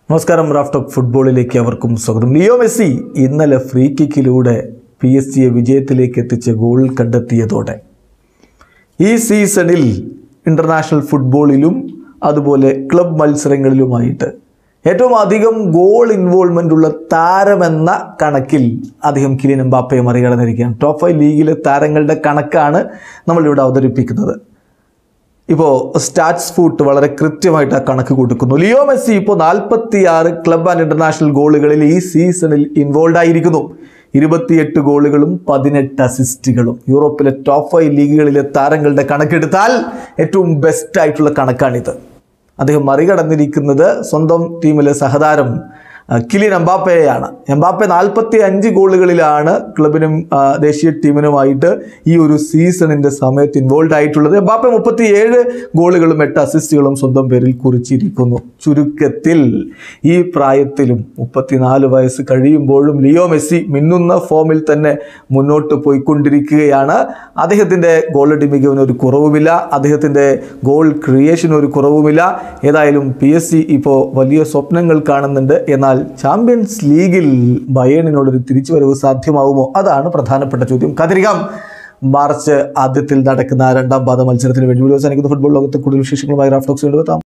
നമസ്കാരം റാഫ്റ്റോക്ക് ഫുട്ബോളിലേക്ക് അവർക്കും സ്വാഗതം ലിയോ മെസ്സി ഇന്നലെ ഫ്രീ കിക്കിലൂടെ പി എസ് ജിയെ വിജയത്തിലേക്ക് എത്തിച്ച ഗോൾ കണ്ടെത്തിയതോടെ ഈ സീസണിൽ ഇൻ്റർനാഷണൽ ഫുട്ബോളിലും അതുപോലെ ക്ലബ് മത്സരങ്ങളിലുമായിട്ട് ഏറ്റവും അധികം ഗോൾ ഇൻവോൾവ്മെൻ്റ് ഉള്ള താരമെന്ന കണക്കിൽ അദ്ദേഹം കിലിൻ എംബാപ്പയെ മറികടന്നിരിക്കുകയാണ് ടോപ്പ് ഫൈവ് ലീഗിലെ താരങ്ങളുടെ കണക്കാണ് നമ്മളിവിടെ അവതരിപ്പിക്കുന്നത് ഇപ്പോൾ സ്റ്റാറ്റ്സ് ഫൂട്ട് വളരെ കൃത്യമായിട്ട് ആ കണക്ക് കൊടുക്കുന്നു ലിയോ മെസ്സി ഇപ്പോൾ നാൽപ്പത്തിയാറ് ക്ലബ് ആൻഡ് ഇന്റർനാഷണൽ ഗോളുകളിൽ ഈ സീസണിൽ ഇൻവോൾവ് ആയിരിക്കുന്നു ഇരുപത്തിയെട്ട് ഗോളുകളും പതിനെട്ട് അസിസ്റ്റുകളും യൂറോപ്പിലെ ടോപ്പ് ഫൈവ് ലീഗുകളിലെ താരങ്ങളുടെ കണക്കെടുത്താൽ ഏറ്റവും ബെസ്റ്റ് ആയിട്ടുള്ള കണക്കാണിത് അദ്ദേഹം മറികടന്നിരിക്കുന്നത് സ്വന്തം ടീമിലെ സഹതാരം ആ, കിലിൻ എംബാപ്പയെയാണ് എംബാപ്പെ നാൽപ്പത്തി അഞ്ച് ഗോളുകളിലാണ് ക്ലബിനും ആ, ദേശീയ ടീമിനുമായിട്ട് ഈ ഒരു സീസണിന്റെ സമയത്ത് ഇൻവോൾവ് ആയിട്ടുള്ളത് എംബാപ്പെ മുപ്പത്തി ഏഴ് ഗോളുകളും എട്ട് അസിസ്റ്റുകളും സ്വന്തം പേരിൽ കുറിച്ചിരിക്കുന്നു ചുരുക്കത്തിൽ ഈ പ്രായത്തിലും മുപ്പത്തിനാല് വയസ്സ് കഴിയുമ്പോഴും ലിയോ മെസ്സി മിന്നുന്ന ഫോമിൽ തന്നെ മുന്നോട്ട് പോയിക്കൊണ്ടിരിക്കുകയാണ് അദ്ദേഹത്തിൻ്റെ ഗോളടി മികവിന് ഒരു കുറവുമില്ല അദ്ദേഹത്തിൻ്റെ ഗോൾ ക്രിയേഷന് ഒരു കുറവുമില്ല ഏതായാലും പി എസ് സി ഇപ്പോൾ വലിയ സ്വപ്നങ്ങൾ കാണുന്നുണ്ട് എന്നാൽ ചാമ്പ്യൻസ് ലീഗിൽ ബയേണിനോടൊരു തിരിച്ചുവരവ് സാധ്യമാവുമോ അതാണ് പ്രധാനപ്പെട്ട ചോദ്യം കാത്തിരിക്കാം മാർച്ച് ആദ്യത്തിൽ നടക്കുന്ന രണ്ടാം പാദ മത്സരത്തിന് വേണ്ടി വീഡിയോ അവസാനിക്കുന്ന ഫുട്ബോൾ ലോകത്തെ കൂടുതൽ വിശേഷങ്ങളുമായി റാഫ്റ്റോക്സ് കൊണ്ടുവെത്താം